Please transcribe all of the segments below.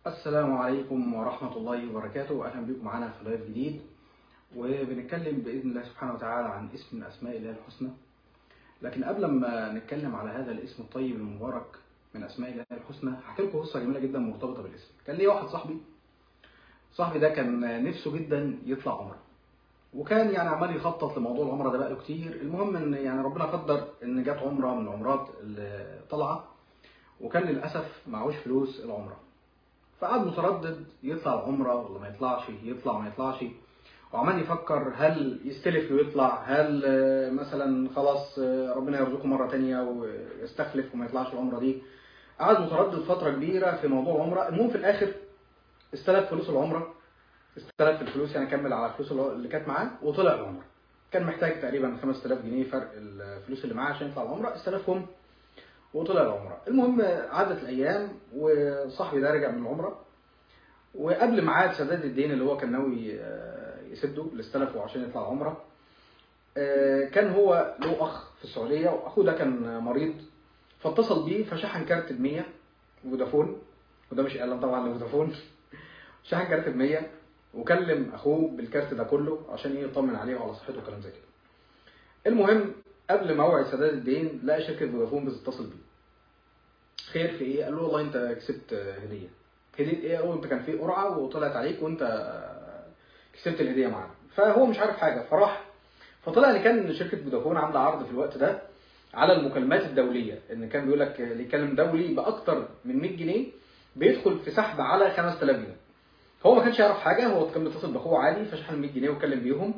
السلام عليكم ورحمة الله وبركاته أهلا بكم معنا في لايف جديد وبنتكلم بإذن الله سبحانه وتعالى عن اسم من أسماء الله الحسنى لكن قبل ما نتكلم على هذا الاسم الطيب المبارك من أسماء الله الحسنى هحكي لكم قصة جميلة جدا مرتبطة بالاسم كان لي واحد صاحبي صاحبي ده كان نفسه جدا يطلع عمره وكان يعني عمال يخطط لموضوع العمره ده بقاله كتير المهم ان يعني ربنا قدر ان جت عمره من العمرات اللي طالعه وكان للاسف معهوش فلوس العمره فقعد متردد يطلع العمره ولا ما يطلعش يطلع ما يطلعش وعمال يفكر هل يستلف ويطلع هل آه، مثلا خلاص آه، ربنا يرزقه مره تانية ويستخلف وما يطلعش العمره دي قعد متردد فتره كبيره في موضوع العمره المهم في الاخر استلف فلوس العمره استلف الفلوس يعني كمل على الفلوس اللي كانت معاه وطلع العمره كان محتاج تقريبا 5000 جنيه فرق الفلوس اللي معاه عشان يطلع العمره استلفهم وطلع العمره المهم عدت الايام وصاحبي ده رجع من العمره وقبل ميعاد سداد الدين اللي هو كان ناوي آه، يسده اللي استلفه عشان يطلع عمره آه، كان هو له اخ في السعوديه واخوه ده كان مريض فاتصل بيه فشحن كارت ب 100 فودافون وده مش اعلان طبعا لفودافون شحن كارت ب 100 وكلم اخوه بالكارت ده كله عشان ايه يطمن عليه وعلى صحته وكلام زي كده المهم قبل موعد سداد الدين لقى شركه فودافون بتتصل بيه خير في ايه قال له والله انت كسبت هديه هديه ايه قال له انت كان في قرعه وطلعت عليك وانت كسبت الهديه معانا فهو مش عارف حاجه فراح فطلع ان كان شركه فودافون عامله عرض في الوقت ده على المكالمات الدوليه ان كان بيقول لك اللي يكلم دولي باكتر من 100 جنيه بيدخل في سحب على 5000 جنيه هو ما كانش يعرف حاجه هو كان بيتصل باخوه عادي فشحن 100 جنيه واتكلم بيهم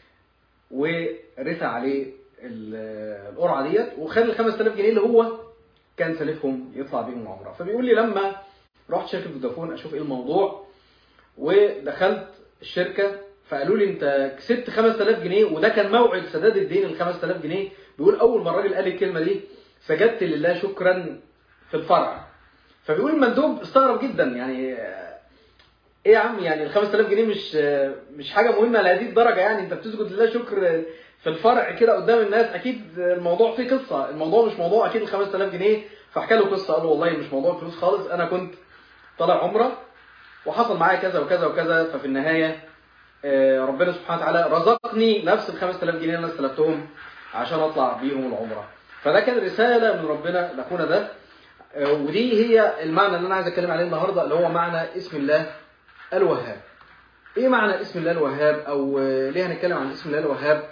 ورثى عليه ال- القرعه ديت وخد ال 5000 جنيه اللي هو كان سالفهم يطلع بيهم العمره فبيقول لي لما رحت شركه فودافون اشوف ايه الموضوع ودخلت الشركه فقالوا لي انت كسبت 5000 جنيه وده كان موعد سداد الدين ال 5000 جنيه بيقول اول ما الراجل قال الكلمه دي سجدت لله شكرا في الفرع فبيقول المندوب استغرب جدا يعني آه، ايه يا عم يعني ال 5000 جنيه مش آه، مش حاجه مهمه لهذه الدرجه يعني انت بتسجد لله شكر في الفرع كده قدام الناس اكيد الموضوع فيه قصه الموضوع مش موضوع اكيد ال 5000 جنيه فحكى له قصه قال له والله مش موضوع فلوس خالص انا كنت طالع عمره وحصل معايا كذا وكذا وكذا ففي النهايه آه، ربنا سبحانه وتعالى رزقني نفس ال 5000 جنيه اللي انا استلفتهم عشان اطلع بيهم العمره فده كان رساله من ربنا لاخونا ده آه، ودي هي المعنى اللي انا عايز اتكلم عليه النهارده اللي هو معنى اسم الله الوهاب ايه معنى اسم الله الوهاب او آه، ليه هنتكلم عن اسم الله الوهاب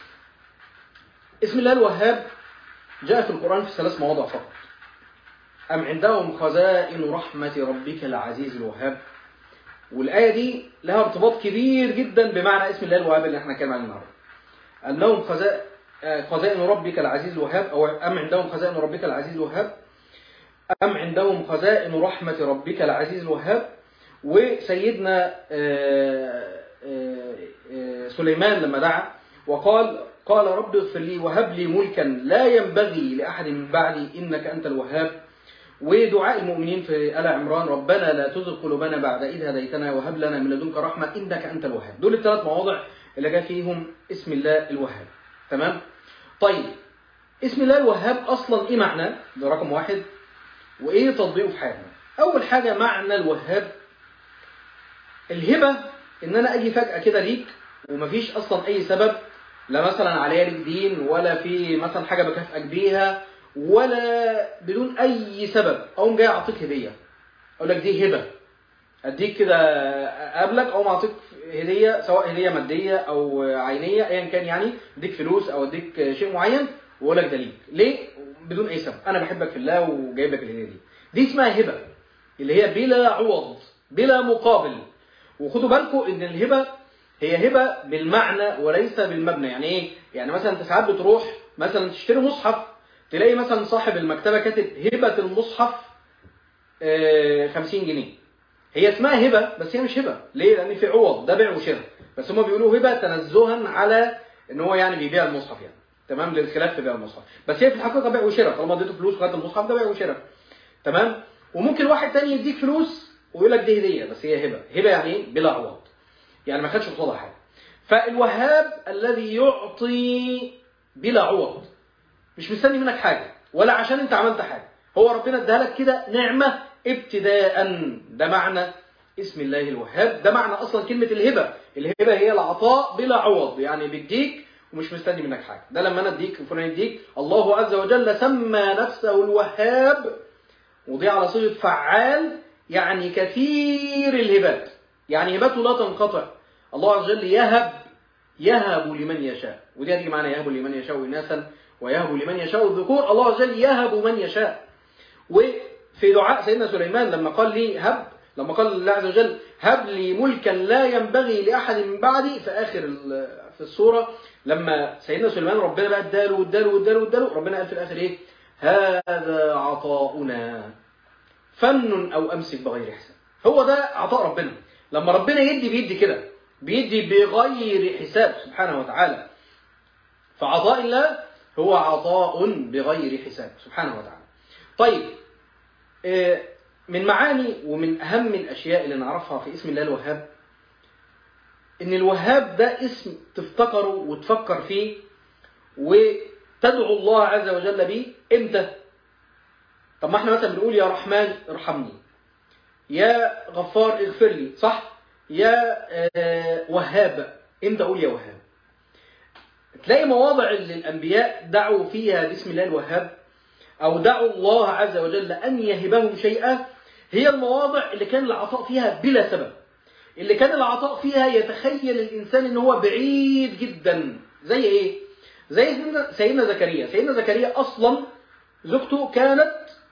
اسم الله الوهاب جاء في القرآن في ثلاث مواضع فقط أم عندهم خزائن رحمة ربك العزيز الوهاب والآية دي لها ارتباط كبير جدا بمعنى اسم الله الوهاب اللي احنا هنتكلم عليه النهارده أنهم خزائن خزائن ربك العزيز الوهاب أو أم عندهم خزائن ربك العزيز الوهاب أم عندهم خزائن رحمة ربك العزيز الوهاب وسيدنا آه، آه، آه، سليمان لما دعا وقال قال رب اغفر لي وهب لي ملكا لا ينبغي لأحد من بعدي إنك أنت الوهاب ودعاء المؤمنين في آل عمران ربنا لا تزغ قلوبنا بعد إذ هديتنا وهب لنا من لدنك رحمة إنك أنت الوهاب دول الثلاث مواضع اللي جاء فيهم اسم الله الوهاب تمام طيب اسم الله الوهاب أصلا إيه معناه ده رقم واحد وإيه تطبيقه في حياتنا أول حاجة معنى الوهاب الهبة إن أنا أجي فجأة كده ليك ومفيش أصلا أي سبب لا مثلا عليا لك دين ولا في مثلا حاجة بكافئك بيها ولا بدون أي سبب أقوم جاي أعطيك هدية أقول لك دي هبة أديك كده أقابلك أو أعطيك هدية سواء هدية مادية أو عينية أيا كان يعني أديك فلوس أو أديك شيء معين وأقول لك ده ليك ليه؟ بدون أي سبب أنا بحبك في الله وجايب لك الهدية دي دي اسمها هبة اللي هي بلا عوض بلا مقابل وخدوا بالكم ان الهبه هي هبه بالمعنى وليس بالمبنى يعني ايه يعني مثلا انت ساعات بتروح مثلا تشتري مصحف تلاقي مثلا صاحب المكتبه كاتب هبه المصحف آه، 50 جنيه هي اسمها هبه بس هي مش هبه ليه لان في عوض ده بيع وشراء بس هم بيقولوا هبه تنزها على ان هو يعني بيبيع المصحف يعني تمام للخلاف في بيع المصحف بس هي في الحقيقه بيع وشراء طالما اديته فلوس وخدت المصحف ده بيع وشراء تمام وممكن واحد تاني يديك فلوس ويقول لك دي هديه بس هي هبه هبه يعني ايه بلا عوض يعني ما خدش قصادها حاجه فالوهاب الذي يعطي بلا عوض مش مستني منك حاجه ولا عشان انت عملت حاجه هو ربنا اداها لك كده نعمه ابتداء ده معنى اسم الله الوهاب ده معنى اصلا كلمه الهبه الهبه هي العطاء بلا عوض يعني بيديك ومش مستني منك حاجه ده لما انا اديك وفلان يديك الله عز وجل سمى نفسه الوهاب ودي على صيغه فعال يعني كثير الهبات يعني هباته لا تنقطع الله عز وجل يهب يهب لمن يشاء ودي هتيجي معانا يهب لمن يشاء اناثا ويهب لمن يشاء الذكور الله عز وجل يهب من يشاء وفي دعاء سيدنا سليمان لما قال لي هب لما قال الله عز وجل هب لي ملكا لا ينبغي لاحد من بعدي في اخر في السوره لما سيدنا سليمان ربنا بقى اداله واداله واداله واداله ربنا قال في الاخر ايه هذا عطاؤنا فن او امسك بغير حساب هو ده عطاء ربنا لما ربنا يدي بيدي كده بيدي بغير حساب سبحانه وتعالى فعطاء الله هو عطاء بغير حساب سبحانه وتعالى طيب من معاني ومن أهم الأشياء اللي نعرفها في اسم الله الوهاب إن الوهاب ده اسم تفتكره وتفكر فيه وتدعو الله عز وجل به إمتى؟ طب ما احنا مثلا بنقول يا رحمن ارحمني يا غفار اغفر لي صح؟ يا وهاب امتى اقول يا وهاب؟ تلاقي مواضع اللي الأنبياء دعوا فيها باسم الله الوهاب أو دعوا الله عز وجل أن يهبهم شيئا هي المواضع اللي كان العطاء فيها بلا سبب اللي كان العطاء فيها يتخيل الإنسان إن هو بعيد جدا زي إيه؟ زي سيدنا زكريا سيدنا زكريا أصلا زوجته كانت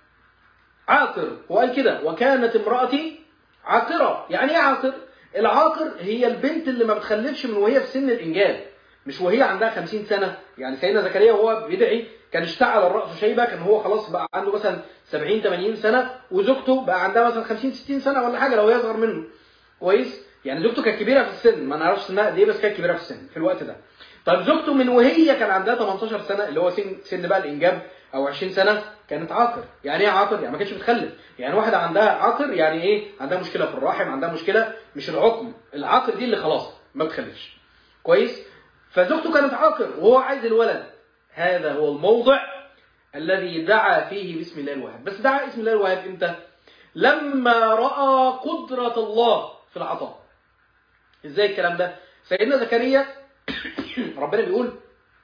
عاقر وقال كده وكانت امرأتي عاقرة يعني إيه عاقر؟ العاقر هي البنت اللي ما بتخلفش من وهي في سن الإنجاب مش وهي عندها 50 سنة يعني سيدنا زكريا وهو بيدعي كان اشتعل الرأس شيبة كان هو خلاص بقى عنده مثلا 70 80 سنة وزوجته بقى عندها مثلا 50 60 سنة ولا حاجة لو هي أصغر منه كويس يعني زوجته كانت كبيرة في السن ما نعرفش سنها قد ايه بس كانت كبيرة في السن في الوقت ده طيب زوجته من وهي كان عندها 18 سنة اللي هو سن سن بقى الإنجاب أو 20 سنة كانت عاقر يعني ايه عاقر يعني ما كانتش بتخلف يعني واحدة عندها عاقر يعني ايه عندها مشكلة في الرحم عندها مشكلة مش العقم العاقر دي اللي خلاص ما بتخلفش كويس فزوجته كانت عاقر وهو عايز الولد هذا هو الموضع الذي دعا فيه باسم الله الوهاب بس دعا اسم الله الوهاب امتى لما رأى قدرة الله في العطاء ازاي الكلام ده سيدنا زكريا ربنا بيقول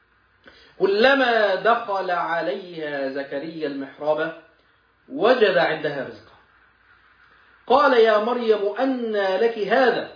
كلما دخل عليها زكريا المحراب وجد عندها رزقا قال يا مريم أن لك هذا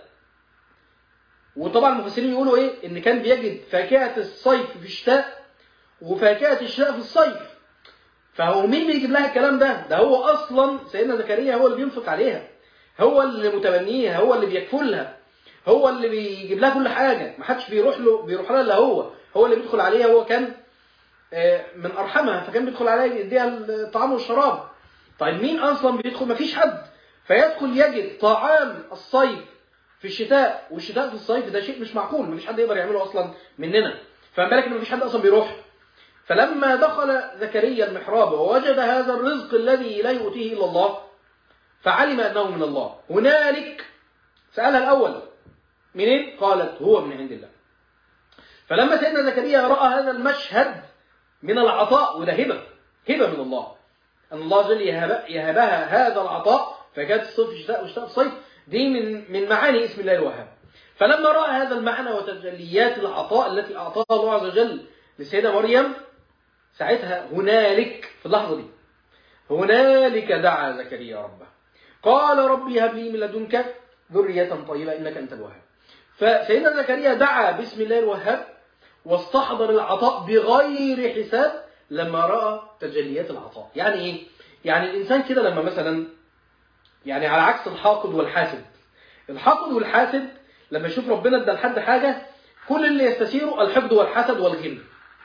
وطبعا المفسرين يقولوا ايه ان كان بيجد فاكهة الصيف في الشتاء وفاكهة الشتاء في الصيف فهو مين بيجيب لها الكلام ده ده هو اصلا سيدنا زكريا هو اللي بينفق عليها هو اللي متبنيها هو اللي بيكفلها هو اللي بيجيب لها كل حاجة ما حدش بيروح له بيروح لها الا هو هو اللي بيدخل عليها هو كان من ارحمها فكان بيدخل عليها يديها الطعام والشراب طيب مين اصلا بيدخل ما فيش حد فيدخل يجد طعام الصيف في الشتاء والشتاء في الصيف ده شيء مش معقول مفيش حد يقدر يعمله اصلا مننا فما بالك ان مفيش حد اصلا بيروح فلما دخل زكريا المحراب ووجد هذا الرزق الذي لا يؤتيه الا الله فعلم انه من الله هنالك سالها الاول منين قالت هو من عند الله فلما سيدنا زكريا راى هذا المشهد من العطاء وده هبه هبه من الله ان الله جل يهب يهبها هذا العطاء فكانت الصيف في الشتاء والشتاء في الصيف دي من من معاني اسم الله الوهاب فلما راى هذا المعنى وتجليات العطاء التي اعطاها الله عز وجل للسيده مريم ساعتها هنالك في اللحظه دي هنالك دعا زكريا ربه قال ربي هب لي من لدنك ذريه طيبه انك انت الوهاب فسيدنا زكريا دعا باسم الله الوهاب واستحضر العطاء بغير حساب لما راى تجليات العطاء يعني ايه يعني الانسان كده لما مثلا يعني على عكس الحاقد والحاسد الحاقد والحاسد لما يشوف ربنا ادى لحد حاجة كل اللي يستثيره الحقد والحسد والغل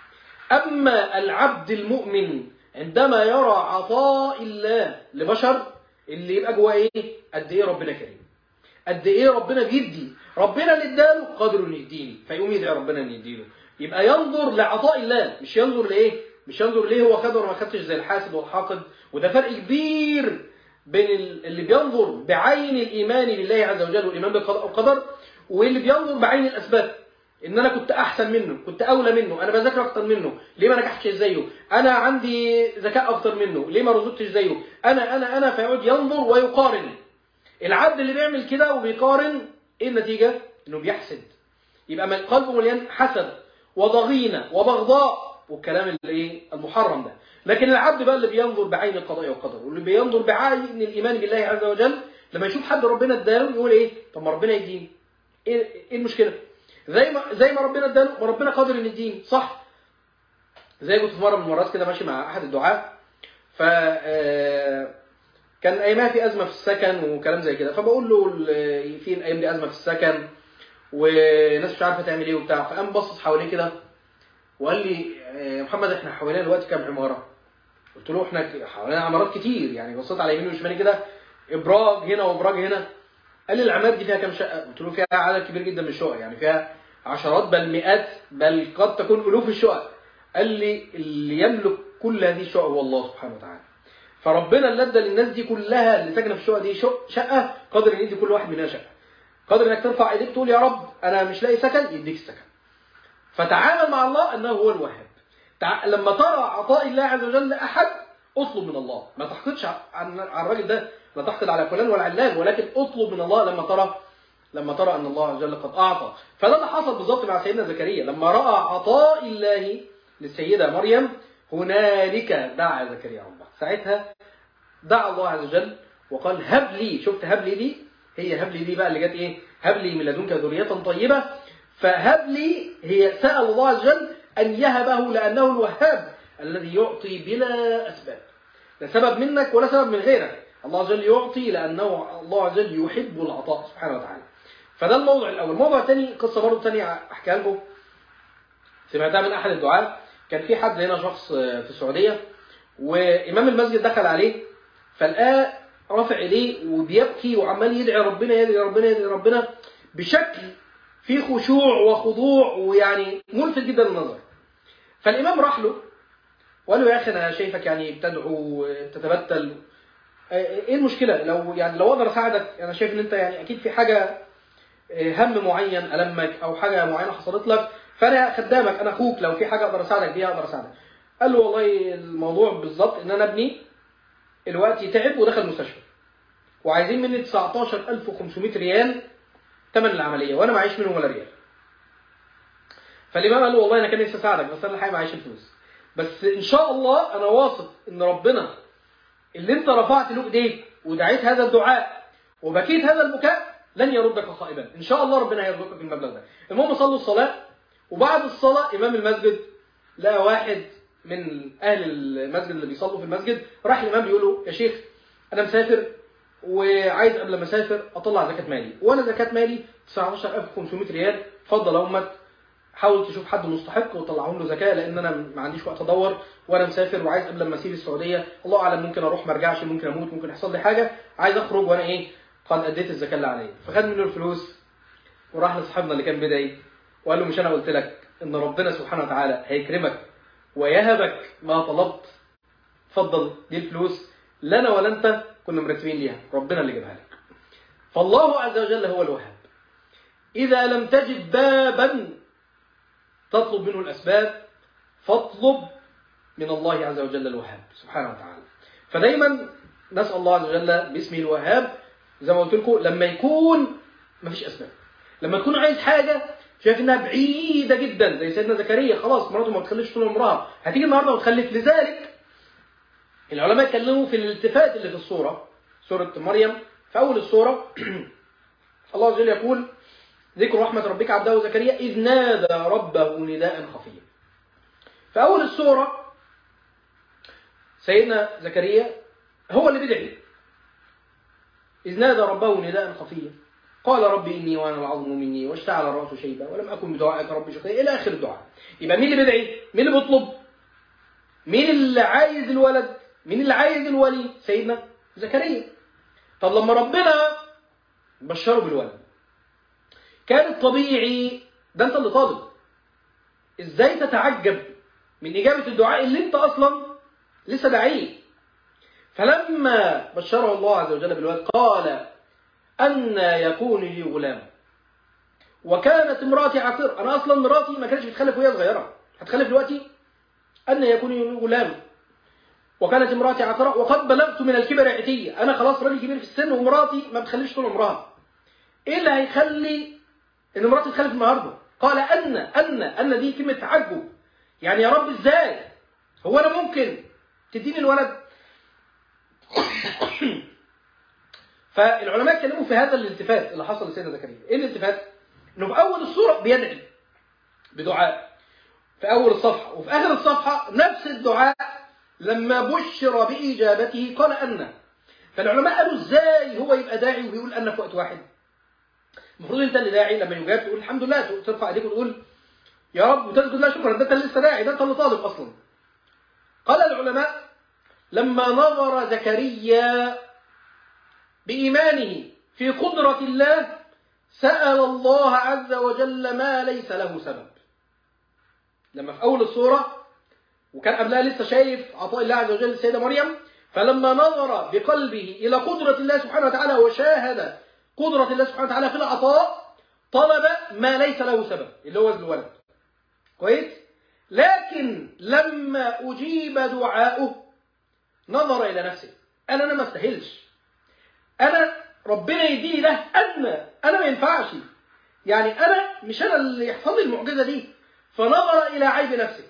أما العبد المؤمن عندما يرى عطاء الله لبشر اللي يبقى جواه ايه قد ايه ربنا كريم قد ايه ربنا بيدي ربنا اللي اداله قادر انه يديني فيقوم يدعي ربنا انه يديله يبقى ينظر لعطاء الله مش ينظر لايه مش ينظر ليه هو خد ولا ما خدش زي الحاسد والحاقد وده فرق كبير بين اللي بينظر بعين الإيمان بالله عز وجل والإيمان بالقضاء والقدر واللي بينظر بعين الأسباب ان انا كنت احسن منه كنت اولى منه انا بذاكر اكتر منه ليه ما نجحتش زيه انا عندي ذكاء اكتر منه ليه ما رزقتش زيه انا انا انا فيقعد ينظر ويقارن العبد اللي بيعمل كده وبيقارن ايه النتيجه انه بيحسد يبقى من قلبه مليان حسد وضغينه وبغضاء والكلام اللي ايه المحرم ده لكن العبد بقى اللي بينظر بعين القضاء والقدر واللي بينظر بعين الايمان بالله عز وجل لما يشوف حد ربنا اداله يقول ايه طب ما ربنا يديني ايه ايه المشكله زي ما زي ما ربنا اداله ما ربنا قادر ان يديني صح زي كنت في مره من المرات كده ماشي مع احد الدعاة ف آه، كان ايامها في ازمه في السكن وكلام زي كده فبقول له ال- في الايام دي ازمه في السكن وناس مش عارفه تعمل ايه وبتاع فقام بصص حواليه كده وقال لي آه، يا محمد احنا حوالينا دلوقتي كام عماره قلت له احنا حوالينا عمارات كتير يعني بصيت على يميني وشمالي كده ابراج هنا وابراج هنا قال لي العمارات دي فيها كام شقه قلت له فيها عدد كبير جدا من الشقق يعني فيها عشرات بل مئات بل قد تكون الوف الشقق قال لي اللي يملك كل هذه الشقق هو الله سبحانه وتعالى فربنا اللي ادى للناس دي كلها اللي ساكنه في الشقق دي شق- شقه قادر ان يدي كل واحد منها شقه قادر انك ترفع ايديك تقول يا رب انا مش لاقي سكن يديك السكن فتعامل مع الله انه هو الوهاب تع... لما ترى عطاء الله عز وجل لاحد اطلب من الله ما تحقدش عن عن الراجل ده لا تحقد على فلان ولا علان ولكن اطلب من الله لما ترى لما ترى ان الله عز وجل قد اعطى فده اللي حصل بالظبط مع سيدنا زكريا لما راى عطاء الله للسيده مريم هنالك دعا زكريا ربه ساعتها دعا الله عز وجل وقال هب لي شفت هب لي دي هي هب لي دي بقى اللي جت ايه هب لي من لدنك ذريه طيبه فهب لي هي سال الله عز وجل ان يهبه لانه الوهاب الذي يعطي بلا اسباب لا سبب منك ولا سبب من غيرك الله عز وجل يعطي لانه الله عز وجل يحب العطاء سبحانه وتعالى فده الموضوع الاول الموضوع الثاني قصه برضه ثانيه احكيها لكم سمعتها من احد الدعاة كان في حد هنا شخص في السعوديه وامام المسجد دخل عليه فلقاه رافع ايديه وبيبكي وعمال يدعي ربنا يدعي ربنا يدعي ربنا بشكل فيه خشوع وخضوع ويعني ملفت جدا للنظر فالامام راح له وقال له يا اخي انا شايفك يعني بتدعو تتبتل ايه المشكله لو يعني لو اقدر اساعدك انا شايف ان انت يعني اكيد في حاجه هم معين المك او حاجه معينه حصلت لك فانا خدامك انا اخوك لو في حاجه اقدر اساعدك بيها اقدر اساعدك قال له والله الموضوع بالظبط ان انا ابني الوقت تعب ودخل المستشفى وعايزين مني 19500 ريال ثمن العمليه وانا معيش منهم ولا ريال فالامام قال له والله انا كان نفسي اساعدك بس انا الحقيقه معيش الفلوس بس ان شاء الله انا واثق ان ربنا اللي انت رفعت له ايديك ودعيت هذا الدعاء وبكيت هذا البكاء لن يردك خائبا ان شاء الله ربنا هيرزقك المبلغ ده المهم صلوا الصلاه وبعد الصلاه امام المسجد لقى واحد من اهل المسجد اللي بيصلوا في المسجد راح الامام بيقول له يا شيخ انا مسافر وعايز قبل ما اسافر اطلع زكاه مالي وانا زكاه مالي 19500 ريال اتفضل يا امك حاول تشوف حد مستحق وتطلعهم له زكاه لان انا ما عنديش وقت ادور وانا مسافر وعايز قبل ما اسيب السعوديه الله اعلم ممكن اروح ما ارجعش ممكن اموت ممكن يحصل لي حاجه عايز اخرج وانا ايه قد اديت الزكاه اللي عليا فخد منه الفلوس وراح لصاحبنا اللي كان بدعي وقال له مش انا قلت لك ان ربنا سبحانه وتعالى هيكرمك ويهبك ما طلبت اتفضل دي الفلوس لا انا ولا انت كنا مرتبين ليها ربنا اللي جابها لك فالله عز وجل هو الوهاب اذا لم تجد بابا تطلب منه الاسباب فاطلب من الله عز وجل الوهاب سبحانه وتعالى فدايما نسال الله عز وجل باسمه الوهاب زي ما قلت لكم لما يكون مفيش اسباب لما تكون عايز حاجه شايف انها بعيده جدا زي سيدنا زكريا خلاص مراته ما بتخلفش طول عمرها هتيجي النهارده وتخلف لذلك العلماء اتكلموا في الالتفات اللي في الصوره سوره مريم في اول السوره الله عز وجل يقول ذكر رحمه ربك عبده زكريا اذ نادى ربه نداء خفيا في اول السوره سيدنا زكريا هو اللي بدعي إذ نادى ربه نداء خفيا قال ربي إني وأنا العظم مني واشتعل الرأس شيبا ولم أكن بدعائك ربي شقيا إلى آخر الدعاء يبقى مين اللي بيدعي؟ مين اللي بيطلب؟ مين اللي عايز الولد؟ مين اللي عايز الولي؟ سيدنا زكريا طب لما ربنا بشره بالولد كان الطبيعي ده أنت اللي طالب إزاي تتعجب من إجابة الدعاء اللي أنت أصلا لسه داعيه فلما بشره الله عز وجل بالولد قال أن يكون لي غلام وكانت امرأتي عاقرة أنا أصلا مراتي ما كانتش بتخلف وهي صغيرة هتخلف دلوقتي أن يكون لي غلام وكانت امرأتي عاقرة وقد بلغت من الكبر عتية أنا خلاص راجل كبير في السن ومراتي ما بتخلفش طول عمرها إيه اللي هيخلي إن مراتي تخلف النهاردة قال أن أن أن دي كلمة تعجب يعني يا رب إزاي هو أنا ممكن تديني الولد فالعلماء اتكلموا في هذا الالتفات اللي حصل لسيدنا زكريا ايه الالتفات انه في اول السوره بيدعي بدعاء في اول الصفحه وفي اخر الصفحه نفس الدعاء لما بشر باجابته قال ان فالعلماء قالوا ازاي هو يبقى داعي وبيقول ان في وقت واحد المفروض انت اللي داعي لما يجاب تقول الحمد لله ترفع ايديك وتقول يا رب وتسجد لا شكرا ده انت اللي لسه داعي ده انت اللي طالب اصلا قال العلماء لما نظر زكريا بإيمانه في قدرة الله سأل الله عز وجل ما ليس له سبب لما في أول السورة وكان قبلها لسه شايف عطاء الله عز وجل السيدة مريم فلما نظر بقلبه إلى قدرة الله سبحانه وتعالى وشاهد قدرة الله سبحانه وتعالى في العطاء طلب ما ليس له سبب اللي هو الولد كويس لكن لما أجيب دعاؤه نظر إلى نفسه قال أنا ما استاهلش انا ربنا يديني ده انا انا ما ينفعش يعني انا مش انا اللي يحصل لي المعجزه دي فنظر الى عيب نفسه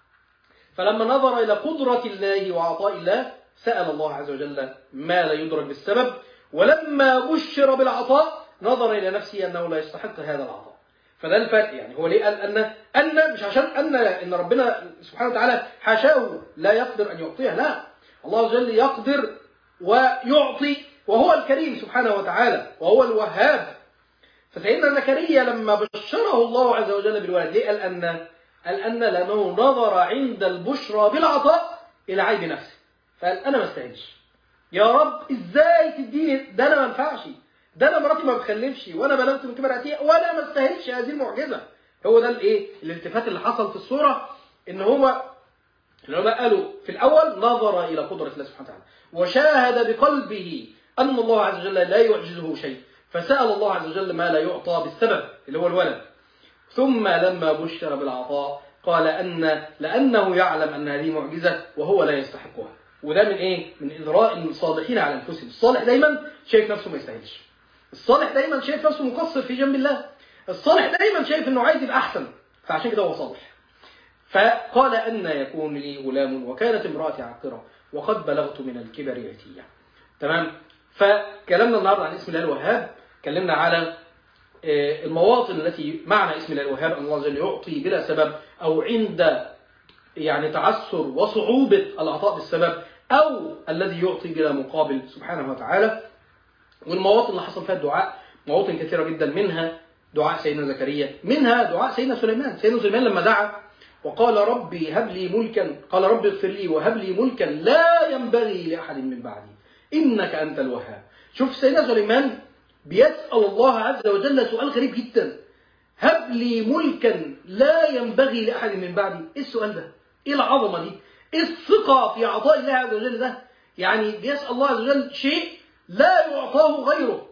فلما نظر الى قدره الله وعطاء الله سال الله عز وجل ما لا يدرك بالسبب ولما بشر بالعطاء نظر الى نفسه انه لا يستحق هذا العطاء فده الفرق يعني هو ليه قال ان ان مش عشان ان ان ربنا سبحانه وتعالى حاشاه لا يقدر ان يعطيها لا الله عز وجل يقدر ويعطي وهو الكريم سبحانه وتعالى وهو الوهاب فسيدنا زكريا لما بشره الله عز وجل بالولد ليه قال أن قال أن لأنه نظر عند البشرى بالعطاء إلى عيب نفسه فقال أنا ما استاهلش يا رب إزاي تديني ده أنا ما ينفعش ده أنا مراتي ما بتخلفش وأنا بلغت من كبر أتيه وأنا ما استاهلش هذه المعجزة هو ده الإيه الالتفات اللي حصل في الصورة إن هو العلماء قالوا في الأول نظر إلى قدرة الله سبحانه وتعالى وشاهد بقلبه أن الله عز وجل لا يعجزه شيء فسأل الله عز وجل ما لا يعطى بالسبب اللي هو الولد ثم لما بشر بالعطاء قال أن لأنه يعلم أن هذه معجزة وهو لا يستحقها وده من إيه؟ من إذراء الصالحين على أنفسهم الصالح دايما شايف نفسه ما يستاهلش الصالح دايما شايف نفسه مقصر في جنب الله الصالح دايما شايف أنه عايز يبقى أحسن فعشان كده هو صالح فقال أن يكون لي غلام وكانت امرأتي عاقرة وقد بلغت من الكبر عتيا تمام فكلامنا النهارده عن اسم الله الوهاب اتكلمنا على المواطن التي معنى اسم الله الوهاب ان الله عز وجل يعطي بلا سبب او عند يعني تعسر وصعوبة العطاء بالسبب او الذي يعطي بلا مقابل سبحانه وتعالى والمواطن اللي حصل فيها الدعاء مواطن كثيرة جدا منها دعاء سيدنا زكريا منها دعاء سيدنا سليمان سيدنا سليمان لما دعا وقال ربي هب لي ملكا قال ربي اغفر لي وهب لي ملكا لا ينبغي لأحد من بعدي إنك أنت الوهاب شوف سيدنا سليمان بيسأل الله عز وجل سؤال غريب جدا هب لي ملكا لا ينبغي لأحد من بعدي إيه السؤال ده إيه العظمة دي إيه الثقة في عطاء الله عز وجل ده يعني بيسأل الله عز وجل شيء لا يعطاه غيره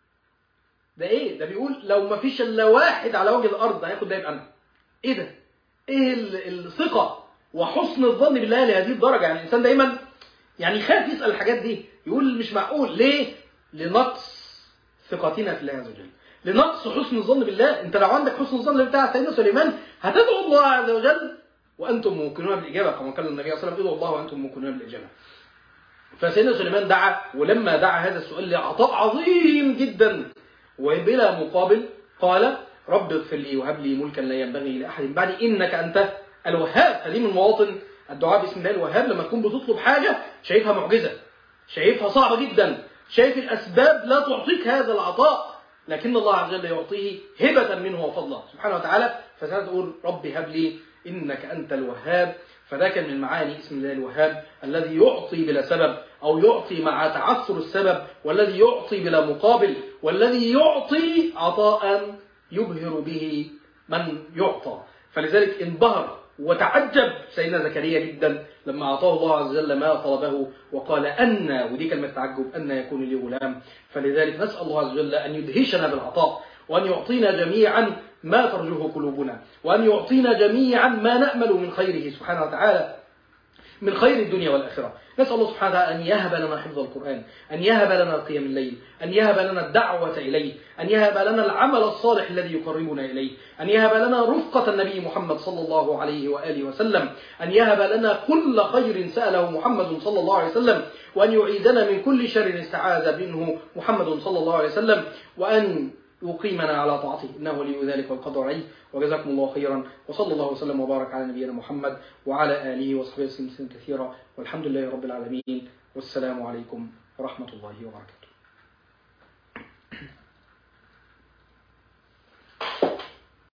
ده إيه ده بيقول لو ما فيش إلا واحد على وجه الأرض هياخد ده يبقى أنا إيه ده إيه الثقة وحسن الظن بالله لهذه الدرجة يعني الإنسان دايما يعني خاف يسأل الحاجات دي يقول مش معقول ليه لنقص ثقتنا في الله عز وجل لنقص حسن الظن بالله انت لو عندك حسن الظن بتاع سيدنا سليمان هتدعو الله عز وجل وانتم موقنون بالاجابه كما قال النبي صلى الله عليه وسلم ادعوا الله وانتم موقنون بالاجابه فسيدنا سليمان دعا ولما دعا هذا السؤال لعطاء عظيم جدا وبلا مقابل قال رب اغفر لي وهب لي ملكا لا ينبغي لاحد بعدي انك انت الوهاب هذه من مواطن الدعاء باسم الله الوهاب لما تكون بتطلب حاجه شايفها معجزه شايفها صعبه جدا شايف الاسباب لا تعطيك هذا العطاء لكن الله عز وجل يعطيه هبه منه وفضلا سبحانه وتعالى فتقول ربي هب لي انك انت الوهاب فده كان من معاني اسم الله الوهاب الذي يعطي بلا سبب او يعطي مع تعثر السبب والذي يعطي بلا مقابل والذي يعطي عطاء يبهر به من يعطى فلذلك انبهر وتعجب سيدنا زكريا جدا لما أعطاه الله عز وجل ما طلبه وقال أن ودي كلمة تعجب أن يكون لي غلام فلذلك نسأل الله عز وجل أن يدهشنا بالعطاء وأن يعطينا جميعا ما ترجوه قلوبنا وأن يعطينا جميعا ما نأمل من خيره سبحانه وتعالى من خير الدنيا والآخرة نسأل الله سبحانه وتعالى أن يهب لنا حفظ القرآن أن يهب لنا قيام الليل أن يهب لنا الدعوة إليه أن يهب لنا العمل الصالح الذي يقربنا إليه أن يهب لنا رفقة النبي محمد صلى الله عليه وآله وسلم أن يهب لنا كل خير سأله محمد صلى الله عليه وسلم وأن يعيدنا من كل شر استعاذ منه محمد صلى الله عليه وسلم وأن يقيمنا على طاعته إنه ولي ذلك والقدر عليه وجزاكم الله خيرا وصلى الله وسلم وبارك على نبينا محمد وعلى آله وصحبه وسلم كثيرا والحمد لله رب العالمين والسلام عليكم ورحمة الله وبركاته